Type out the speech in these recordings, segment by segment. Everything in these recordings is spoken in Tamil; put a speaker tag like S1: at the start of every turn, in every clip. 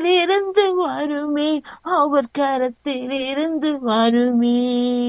S1: கரத்தில் இருந்து வருமே அவர் கரத்தில் இருந்து வருமே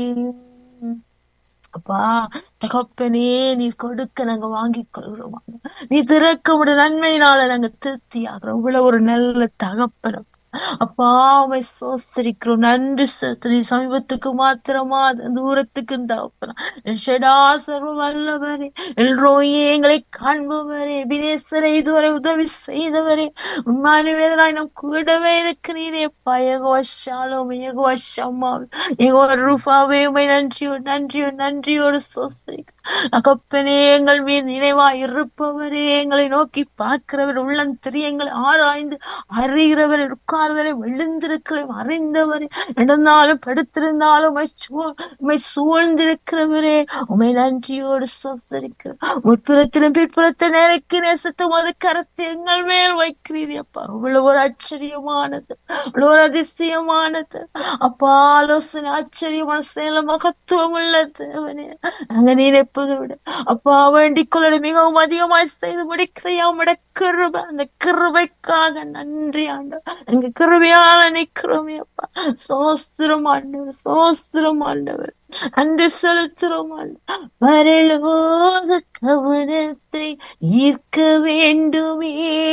S1: அப்பா தகப்பனே நீ கொடுக்க நாங்க வாங்கிக் கொள்கிறோம் நீ திறக்க உடைய நன்மையினால நாங்க திருப்தி ஆகிறோம் இவ்வளவு ஒரு நல்ல தகப்பனம் அப்பா உமை சோஸ்திரிக்கிறோம் நன்றி செலுத்து நீ சமீபத்துக்கு மாத்திரமா அது தூரத்துக்கு தகப்பனா சர்வ வல்லவரே எல்ரோயே எங்களை காண்பவரே வினேசரை இதுவரை உதவி செய்தவரே உண்மையான வீரராய் நம் கூடவே இருக்கிறீரே பயகோஷாலும் ஏகோஷம்மா ஏகோ ரூபாவே உமை நன்றியோ நன்றியோ நன்றியோடு சோஸ்திரிக்கிறோம் அகப்பனே எங்கள் மீது நினைவாய் இருப்பவரே எங்களை நோக்கி பார்க்கிறவர் உள்ளம் தெரிய எங்களை ஆராய்ந்து அறிகிறவர் உட்கார்தலை விழுந்திருக்கிறவன் அறிந்தவரே நடந்தாலும் படுத்திருந்தாலும் உம்மை சூழ்- உம்மை சூழ்ந்திருக்கிறவரே உமை நன்றியோடு சொத்திருக்கிறோம் முற்புறத்திலும் பிற்புறத்தை நேரக்கு நேசத்து மது கரத்தை எங்கள் மேல் வைக்கிறீரே அப்பா அவ்வளவு ஒரு ஆச்சரியமானது அவ்வளவு ஒரு அதிசயமானது அப்பா ஆலோசனை ஆச்சரியமான செயல மகத்துவம் உள்ளது அவனே நாங்க நினைப்பது விட அப்பா வேண்டிக் கொள்ள மிகவும் அதிகமாய் செய்து முடிக்கிறையா உம்முடைய கிருபை அந்த கிருபைக்காக நன்றி ஆண்டவர் எங்க கிருபையால நிக்கிறோமே அப்பா சோஸ்திரம் ஆண்டவர் சோஸ்திரம் ஆண்டவர் அன்று செலுத்துறோம் ஆண்டவர் வரலோக கவனத்தை ஈர்க்க வேண்டுமே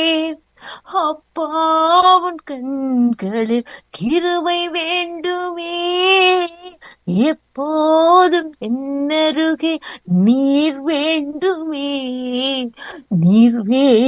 S1: அப்பாவின் கண்களில் கிருபை வேண்டுமே எப்போதும் என்னருகே நீர் வேண்டுமே நீர் வே